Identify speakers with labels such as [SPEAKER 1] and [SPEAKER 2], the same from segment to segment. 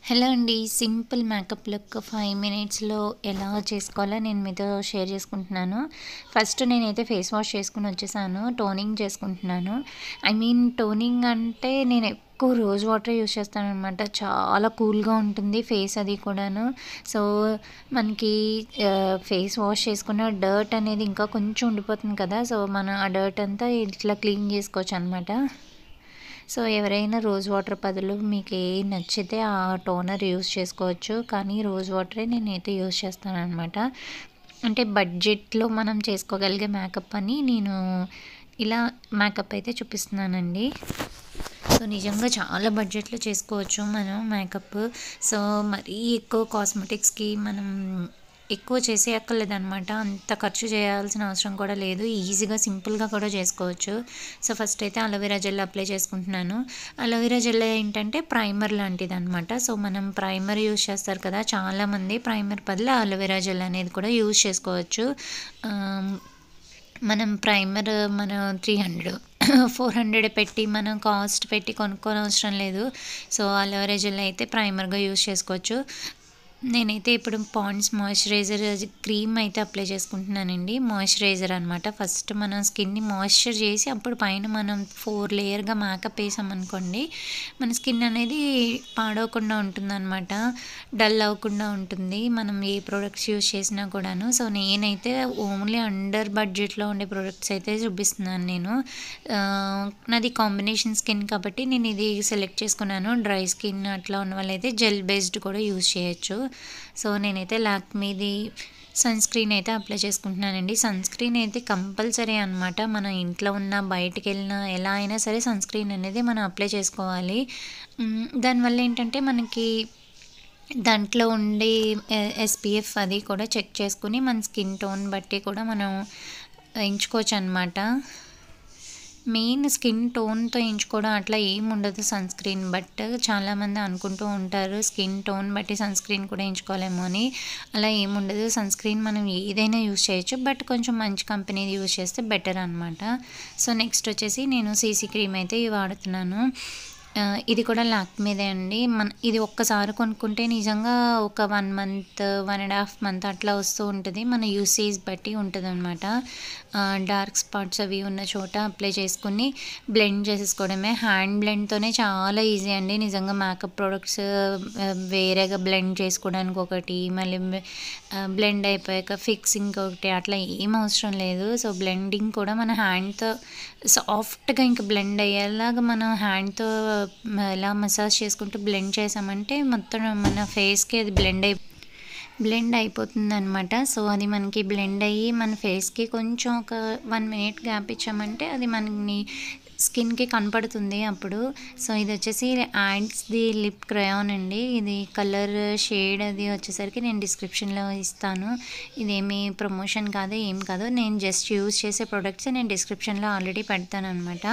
[SPEAKER 1] hello అండి simple makeup look five మినిట్స్లో ఎలా చేసుకోవాలో నేను మీతో షేర్ చేసుకుంటున్నాను ఫస్ట్ నేనైతే ఫేస్ వాష్ చేసుకుని వచ్చేసాను టోనింగ్ చేసుకుంటున్నాను ఐ మీన్ టోనింగ్ అంటే నేను ఎక్కువ రోజ్ వాటర్ యూస్ చేస్తాను అనమాట చాలా కూల్గా ఉంటుంది ఫేస్ అది కూడాను సో మనకి ఫేస్ వాష్ చేసుకున్న డర్ట్ అనేది ఇంకా కొంచెం ఉండిపోతుంది కదా సో మనం ఆ డర్ట్ అంతా ఇట్లా క్లీన్ చేసుకోవచ్చు అనమాట సో ఎవరైనా రోజ్ వాటర్ బదులు మీకు ఏ నచ్చితే ఆ టోనర్ యూస్ చేసుకోవచ్చు కానీ రోజ్ వాటరే నేనైతే యూస్ చేస్తాను అనమాట అంటే బడ్జెట్లో మనం చేసుకోగలిగే మేకప్ అని నేను ఇలా మేకప్ అయితే చూపిస్తున్నానండి సో నిజంగా చాలా బడ్జెట్లో చేసుకోవచ్చు మనం మేకప్ సో మరీ ఎక్కువ కాస్మెటిక్స్కి మనం ఎక్కువ చేసే అక్కర్లేదనమాట అంత ఖర్చు చేయాల్సిన అవసరం కూడా లేదు ఈజీగా సింపుల్గా కూడా చేసుకోవచ్చు సో ఫస్ట్ అయితే అలోవెరా జెల్ అప్లై చేసుకుంటున్నాను అలోవెరా జెల్ ఏంటంటే ప్రైమర్ లాంటిది అనమాట సో మనం ప్రైమర్ యూస్ చేస్తారు కదా చాలామంది ప్రైమర్ బదులు అలోవెరా జెల్ అనేది కూడా యూస్ చేసుకోవచ్చు మనం ప్రైమర్ మనం త్రీ హండ్రెడ్ ఫోర్ హండ్రెడ్ పెట్టి మనం కాస్ట్ పెట్టి కొనుక్కోని అవసరం లేదు సో అలోవెరా జెల్ అయితే ప్రైమర్గా యూస్ చేసుకోవచ్చు నేనైతే ఇప్పుడు పాండ్స్ మాయిశ్చరైజర్ క్రీమ్ అయితే అప్లై చేసుకుంటున్నానండి మాయిశ్చరైజర్ అనమాట ఫస్ట్ మనం స్కిన్ని మాయిశ్చర్ చేసి అప్పుడు పైన మనం ఫోర్ లేయర్గా మేకప్ వేసామనుకోండి మన స్కిన్ అనేది పాడవకుండా ఉంటుందన్నమాట డల్ అవ్వకుండా ఉంటుంది మనం ఏ ప్రోడక్ట్స్ యూస్ చేసినా కూడాను సో నేనైతే ఓన్లీ అండర్ బడ్జెట్లో ఉండే ప్రోడక్ట్స్ అయితే చూపిస్తున్నాను నేను నాది కాంబినేషన్ స్కిన్ కాబట్టి నేను ఇది సెలెక్ట్ చేసుకున్నాను డ్రై స్కిన్ అట్లా ఉన్న వాళ్ళైతే జెల్ బేస్డ్ కూడా యూస్ చేయొచ్చు సో నేనైతే లాక్మీది సన్ స్క్రీన్ అయితే అప్లై చేసుకుంటున్నానండి సన్ స్క్రీన్ అయితే కంపల్సరీ అనమాట మనం ఇంట్లో ఉన్న బయటికి వెళ్ళినా ఎలా అయినా సరే సన్ స్క్రీన్ అనేది మనం అప్లై చేసుకోవాలి దానివల్ల ఏంటంటే మనకి దాంట్లో ఉండే ఎస్పీఎఫ్ అది కూడా చెక్ చేసుకుని మన స్కిన్ టోన్ బట్టి కూడా మనం ఎంచుకోవచ్చు అనమాట మెయిన్ స్కిన్ టోన్తో ఎంచుకోవడం అట్లా ఏం ఉండదు సన్ స్క్రీన్ బట్ చాలామంది అనుకుంటూ ఉంటారు స్కిన్ టోన్ బట్టి సన్ స్క్రీన్ కూడా ఎంచుకోలేమో అని అలా ఏముండదు సన్ స్క్రీన్ మనం ఏదైనా యూస్ చేయొచ్చు బట్ కొంచెం మంచి కంపెనీది యూస్ చేస్తే బెటర్ అనమాట సో నెక్స్ట్ వచ్చేసి నేను సీసీ క్రీమ్ అయితే వాడుతున్నాను ఇది కూడా లాక్మీదే అండి మన ఇది ఒక్కసారి కొనుక్కుంటే నిజంగా ఒక one month one and half month అట్లా వస్తూ ఉంటుంది మన యూసేజ్ బట్టి ఉంటుంది అనమాట డార్క్ స్పాట్స్ అవి ఉన్న చోట అప్లై చేసుకుని బ్లెండ్ చేసేసుకోవడమే హ్యాండ్ బ్లెండ్తోనే చాలా ఈజీ అండి నిజంగా మేకప్ ప్రోడక్ట్స్ వేరేగా బ్లెండ్ చేసుకోవడానికి ఒకటి మళ్ళీ బ్లెండ్ అయిపోయాక ఫిక్సింగ్ ఒకటి అట్లా ఏం అవసరం లేదు సో బ్లెండింగ్ కూడా మన హ్యాండ్తో సాఫ్ట్గా ఇంకా బ్లెండ్ అయ్యేలాగా మనం హ్యాండ్తో ఎలా మసాజ్ చేసుకుంటూ బ్లెండ్ చేసామంటే మొత్తం మన ఫేస్కి అది బ్లెండ్ అయి బ్లెండ్ అయిపోతుంది అనమాట సో అది మనకి బ్లెండ్ అయ్యి మన ఫేస్కి కొంచెం ఒక వన్ మినిట్ గ్యాప్ ఇచ్చామంటే అది మనకి స్కిన్కి కనపడుతుంది అప్పుడు సో ఇది వచ్చేసి ది లిప్ క్రయాన్ అండి ఇది కలర్ షేడ్ అది వచ్చేసరికి నేను డిస్క్రిప్షన్లో ఇస్తాను ఇదేమి ప్రమోషన్ కాదు ఏం కాదు నేను జస్ట్ యూజ్ చేసే ప్రొడక్ట్స్ నేను డిస్క్రిప్షన్లో ఆల్రెడీ పెడతాను అనమాట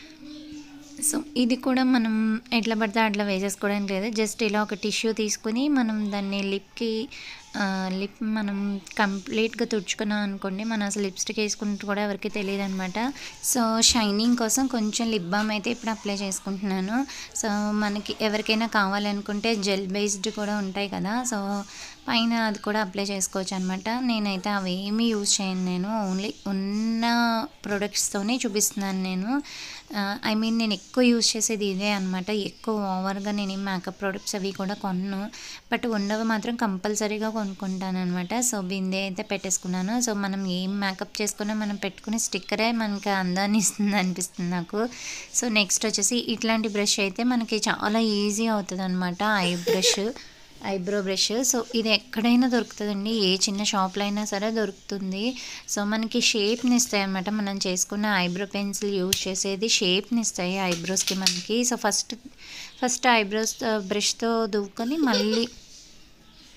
[SPEAKER 1] సో ఇది కూడా మనం ఎట్లా పడితే అట్లా వేసేసుకోవడానికి లేదు జస్ట్ ఇలా ఒక టిష్యూ తీసుకుని మనం దాన్ని లిప్కి లిప్ మనం కంప్లీట్గా తుడుచుకున్నాం అనుకోండి మనం అసలు లిప్స్టిక్ వేసుకుంటూ కూడా ఎవరికి తెలియదు అనమాట సో షైనింగ్ కోసం కొంచెం లిప్ బామ్ అయితే ఇప్పుడు అప్లై చేసుకుంటున్నాను సో మనకి ఎవరికైనా కావాలనుకుంటే జెల్ బేస్డ్ కూడా ఉంటాయి కదా సో పైన అది కూడా అప్లై చేసుకోవచ్చు అనమాట నేనైతే అవి ఏమీ యూజ్ చేయను నేను ఓన్లీ ఉన్న ప్రొడక్ట్స్తోనే చూపిస్తున్నాను నేను ఐ మీన్ నేను ఎక్కువ యూజ్ చేసేది ఇదే అనమాట ఎక్కువ ఓవర్గా నేను మేకప్ ప్రొడక్ట్స్ అవి కూడా కొన్ను బట్ ఉండవు మాత్రం కంపల్సరీగా కొనుక్కుంటాను అనమాట సో బిందే అయితే పెట్టేసుకున్నాను సో మనం ఏం మేకప్ చేసుకున్నా మనం పెట్టుకునే స్టిక్కరే మనకి అందాన్ని ఇస్తుంది అనిపిస్తుంది నాకు సో నెక్స్ట్ వచ్చేసి ఇట్లాంటి బ్రష్ అయితే మనకి చాలా ఈజీ అవుతుంది అనమాట eye brush eyebrow brush so ఇది ఎక్కడైనా దొరుకుతుందండి ఏ చిన్న షాప్లో అయినా సరే దొరుకుతుంది సో మనకి షేప్ని ఇస్తాయి అనమాట మనం చేసుకున్న ఐబ్రో పెన్సిల్ యూజ్ చేసేది షేప్ని ఇస్తాయి ఐబ్రోస్కి మనకి సో ఫస్ట్ ఫస్ట్ ఐబ్రోస్ బ్రష్తో దువ్వుకొని మళ్ళీ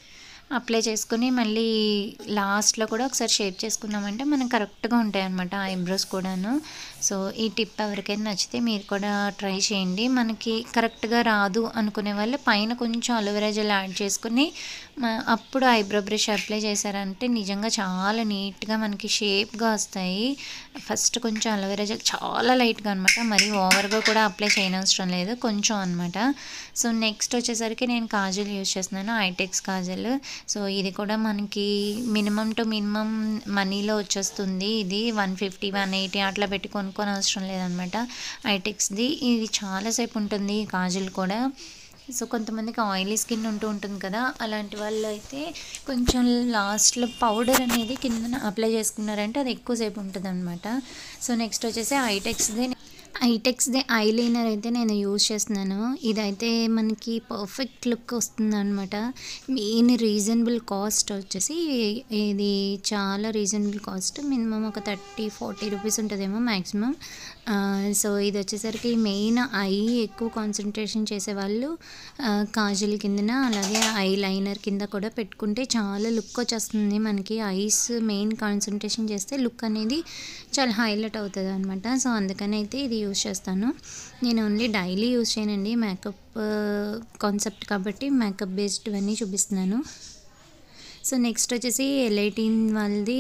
[SPEAKER 1] అప్లై చేసుకుని మళ్ళీ లాస్ట్లో కూడా ఒకసారి షేప్ చేసుకున్నామంటే మనకు కరెక్ట్గా ఉంటాయి అన్నమాట ఐబ్రోస్ కూడాను సో ఈ టిప్ ఎవరికైనా నచ్చితే మీరు కూడా ట్రై చేయండి మనకి కరెక్ట్గా రాదు అనుకునే వాళ్ళు పైన కొంచెం అలోవెరా జెల్ యాడ్ చేసుకుని మ- అప్పుడు ఐబ్రో బ్రష్ అప్లై చేశారంటే నిజంగా చాలా నీట్గా మనకి షేప్గా వస్తాయి ఫస్ట్ కొంచెం అలోవెరా జెల్ చాలా లైట్గా అనమాట మరి ఓవర్గా కూడా అప్లై చేయనవసరం లేదు కొంచెం అనమాట సో నెక్స్ట్ వచ్చేసరికి నేను కాజల్ యూజ్ చేస్తున్నాను ఐటెక్స్ కాజల్ సో ఇది కూడా మనకి మినిమం టు మినిమం మనీలో వచ్చేస్తుంది ఇది వన్ ఫిఫ్టీ వన్ ఎయిటీ అట్లా పెట్టి కొనుక్కోని అవసరం లేదనమాట ఐటెక్స్ది ఇది చాలాసేపు ఉంటుంది ఈ కాజల్ కూడా సో కొంతమందికి ఆయిలీ స్కిన్ ఉంటూ ఉంటుంది కదా అలాంటి వాళ్ళు అయితే కొంచెం లాస్ట్లో పౌడర్ అనేది కింద అప్లై చేసుకున్నారంటే అది ఎక్కువసేపు ఉంటుంది అనమాట సో నెక్స్ట్ వచ్చేసి ఐటెక్స్ది ఐటెక్స్ది ఐలైనర్ అయితే నేను యూజ్ చేస్తున్నాను ఇదైతే మనకి పర్ఫెక్ట్ లుక్ వస్తుంది అనమాట మెయిన్ రీజనబుల్ కాస్ట్ వచ్చేసి ఇది చాలా రీజనబుల్ కాస్ట్ మినిమం ఒక థర్టీ ఫార్టీ రూపీస్ ఉంటుందేమో మ్యాక్సిమం సో ఇది వచ్చేసరికి మెయిన్ ఐ ఎక్కువ కాన్సన్ట్రేషన్ చేసేవాళ్ళు ఆ, కాజల్ కిందన అలాగే ఐ లైనర్ కింద కూడా పెట్టుకుంటే చాలా లుక్ వచ్చేస్తుంది మనకి ఐస్ మెయిన్ కాన్సన్ట్రేషన్ చేస్తే లుక్ అనేది చాలా హైలైట్ అవుతుంది అనమాట సో అందుకని అయితే ఇది యూస్ చేస్తాను నేను ఓన్లీ డైలీ యూస్ చేయనండి మేకప్ కాన్సెప్ట్ కాబట్టి మేకప్ బేస్డ్ అన్నీ చూపిస్తున్నాను సో నెక్స్ట్ వచ్చేసి ఎలైటీన్ వాళ్ళది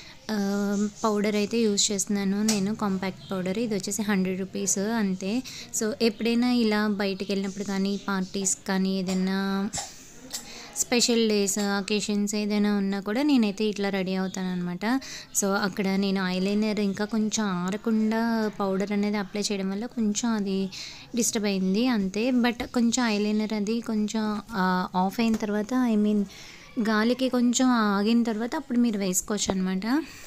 [SPEAKER 1] పౌడర్ అయితే యూజ్ చేస్తున్నాను నేను కాంపాక్ట్ పౌడర్ ఇది వచ్చేసి హండ్రెడ్ రూపీస్ అంతే సో ఎప్పుడైనా ఇలా బయటికి వెళ్ళినప్పుడు కానీ పార్టీస్ కానీ ఏదైనా స్పెషల్ డేస్ అకేషన్స్ ఏదైనా ఉన్నా కూడా నేనైతే ఇట్లా రెడీ అవుతాను అనమాట సో అక్కడ నేను ఐలైనర్ ఇంకా కొంచెం ఆరకుండా పౌడర్ అనేది అప్లై చేయడం వల్ల కొంచెం అది డిస్టర్బ్ అయింది అంతే బట్ కొంచెం ఐలైనర్ అది కొంచెం ఆఫ్ అయిన తర్వాత ఐ మీన్ గాలికి కొంచెం ఆగిన తర్వాత అప్పుడు మీరు వేసుకోవచ్చు అనమాట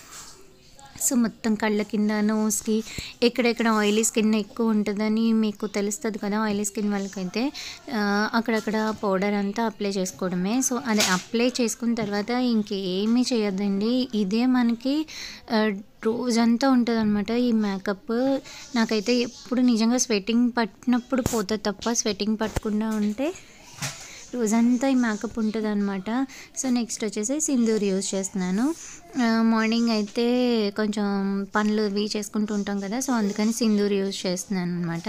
[SPEAKER 1] సో మొత్తం కళ్ళ కింద నోస్కి ఎక్కడెక్కడ ఆయిలీ స్కిన్ ఎక్కువ ఉంటుందని మీకు తెలుస్తుంది కదా ఆయిలీ స్కిన్ వాళ్ళకైతే ఆ, అక్కడక్కడ పౌడర్ అంతా అప్లై చేసుకోవడమే సో అది అప్లై చేసుకున్న తర్వాత ఇంకేమీ చేయొద్దండి ఇదే మనకి ఆ, రోజంతా ఉంటుంది అనమాట ఈ మేకప్ నాకైతే ఎప్పుడు నిజంగా స్వెట్టింగ్ పట్టినప్పుడు పోతుంది తప్ప స్వెట్టింగ్ పట్టకుండా ఉంటే రోజంతా ఈ మేకప్ ఉంటుంది అనమాట సో నెక్స్ట్ వచ్చేసి సింధూర్ యూజ్ చేస్తున్నాను ఆ, మార్నింగ్ అయితే కొంచెం పనులు ఇవి చేసుకుంటూ ఉంటాం కదా సో అందుకని సింధూర్ యూజ్ చేస్తున్నాను అనమాట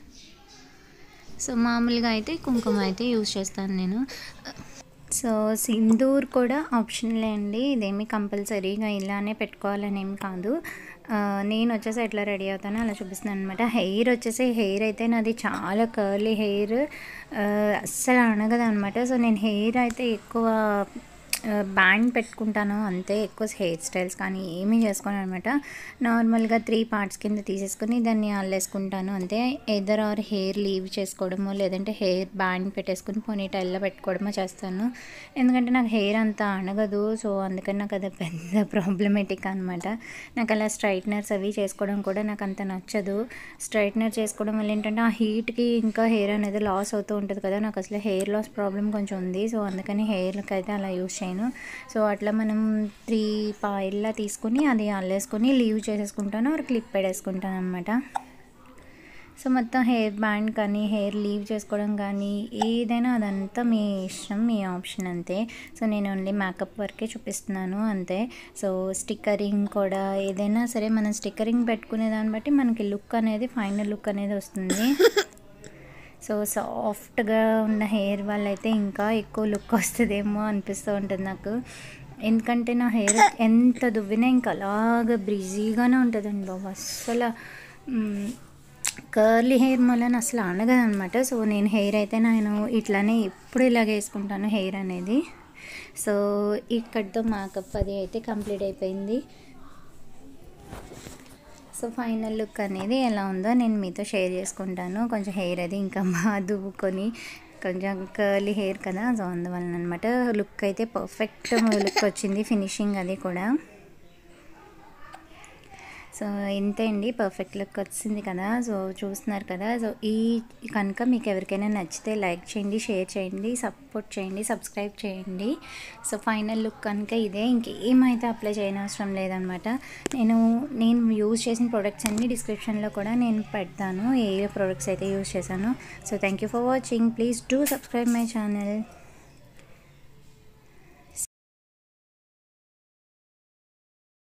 [SPEAKER 1] సో మామూలుగా అయితే కుంకుమ అయితే యూజ్ చేస్తాను నేను సో సింధూర్ కూడా ఆప్షనలే అండి ఇదేమి కంపల్సరీగా ఇలానే పెట్టుకోవాలని ఏం కాదు ఆ, నేను వచ్చేసి ఎట్లా రెడీ అవుతానో అలా చూపిస్తున్నాను అనమాట హెయిర్ వచ్చేసి హెయిర్ అయితే నాది చాలా కర్లీ హెయిర్ అస్సలు అనగదు అనమాట సో నేను హెయిర్ అయితే ఎక్కువ బ్యాండ్ పెట్టుకుంటాను అంతే ఎక్కువ హెయిర్ స్టైల్స్ కానీ ఏమీ చేసుకోను అనమాట నార్మల్గా త్రీ పార్ట్స్ కింద తీసేసుకొని దాన్ని అల్లేసుకుంటాను అంతే ఎదర్ ఆర్ హెయిర్ లీవ్ చేసుకోవడమో లేదంటే హెయిర్ బ్యాండ్ పెట్టేసుకుని పోనీ టైల్లో పెట్టుకోవడమో చేస్తాను ఎందుకంటే నాకు హెయిర్ అంత అనగదు సో అందుకని నాకు అది పెద్ద ప్రాబ్లమేటిక్ అనమాట నాకు అలా స్ట్రైట్నర్స్ అవి చేసుకోవడం కూడా నాకు అంత నచ్చదు స్ట్రైట్నర్ చేసుకోవడం వల్ల ఏంటంటే ఆ హీట్కి ఇంకా హెయిర్ అనేది లాస్ అవుతూ ఉంటుంది కదా నాకు అసలు హెయిర్ లాస్ ప్రాబ్లం కొంచెం ఉంది సో అందుకని హెయిర్కి అయితే అలా యూస్ చేయను సో అట్లా మనం త్రీ పాయిల్లా తీసుకుని అది అల్లేసుకొని లీవ్ చేసేసుకుంటాను ఆర్ క్లిప్ పెట్టేసుకుంటాను అనమాట సో మొత్తం హెయిర్ బ్యాండ్ కానీ హెయిర్ లీవ్ చేసుకోవడం కానీ ఏదైనా అదంతా మీ ఇష్టం మీ ఆప్షన్ అంతే సో నేను ఓన్లీ మేకప్ వరకే చూపిస్తున్నాను అంతే సో స్టిక్కరింగ్ కూడా ఏదైనా సరే మనం స్టిక్కరింగ్ పెట్టుకునే దాన్ని బట్టి మనకి లుక్ అనేది ఫైనల్ లుక్ అనేది వస్తుంది సో సాఫ్ట్గా ఉన్న హెయిర్ వాళ్ళైతే ఇంకా ఎక్కువ లుక్ వస్తుందేమో అనిపిస్తూ ఉంటుంది నాకు ఎందుకంటే నా హెయిర్ ఎంత దువ్వినా ఇంకా అలాగ బ్రిజీగానే ఉంటుందండి బాబు అస్సలు మ్, కర్లీ హెయిర్ వలన అసలు అనగదనమాట సో నేను హెయిర్ అయితే నేను ఇట్లానే ఎప్పుడు ఇలాగ వేసుకుంటాను హెయిర్ అనేది సో ఇక్కడితో మేకప్ అది అయితే కంప్లీట్ అయిపోయింది సో ఫైనల్ లుక్ అనేది ఎలా ఉందో నేను మీతో షేర్ చేసుకుంటాను కొంచెం హెయిర్ అది ఇంకా బాగా దువ్వుకొని కొంచెం కర్లీ హెయిర్ కదా సో అందువలన అనమాట లుక్ అయితే పర్ఫెక్ట్ లుక్ వచ్చింది ఫినిషింగ్ అది కూడా సో ఇంతే అండి పర్ఫెక్ట్ లుక్ వచ్చింది కదా సో చూస్తున్నారు కదా సో ఈ కనుక మీకు ఎవరికైనా నచ్చితే లైక్ చేయండి షేర్ చేయండి సపోర్ట్ చేయండి సబ్స్క్రైబ్ చేయండి సో ఫైనల్ లుక్ కనుక ఇదే ఇంకేమైతే అప్లై చేయనవసరం లేదనమాట నేను నేను యూజ్ చేసిన ప్రొడక్ట్స్ అన్ని డిస్క్రిప్షన్లో కూడా నేను పెడతాను ఏ ఏ ప్రొడక్ట్స్ అయితే యూజ్ చేశాను so thank you for watching please do subscribe my channel